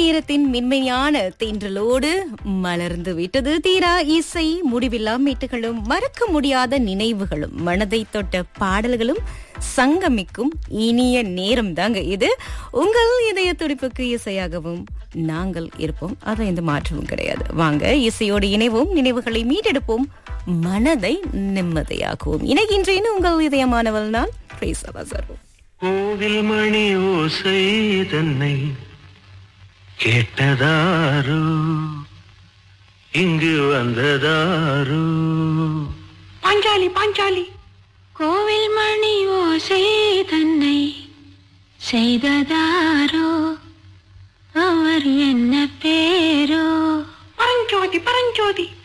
நேரத்தின் மென்மையான தென்றலோடு மலர்ந்து விட்டது தீரா இசை முடிவில்லா மீட்டுகளும் மறக்க முடியாத நினைவுகளும் மனதை தொட்ட பாடல்களும் சங்கமிக்கும் இனிய நேரம் தாங்க இது உங்கள் இதய துடிப்புக்கு இசையாகவும் நாங்கள் இருப்போம் அதை எந்த மாற்றமும் கிடையாது வாங்க இசையோடு இணைவோம் நினைவுகளை மீட்டெடுப்போம் மனதை நிம்மதியாக்குவோம் இணைகின்றேன் உங்கள் இதயமானவள் நான் பிரேசவாசரும் கோவில் மணி ஓசை தன்னை கேட்டதாரோ இங்கு வந்ததாரோ பாஞ்சாலி பாஞ்சாலி கோவில் மணி ஓசை தன்னை செய்ததாரோ அவர் என்ன பேரோ பரஞ்சோதி பரஞ்சோதி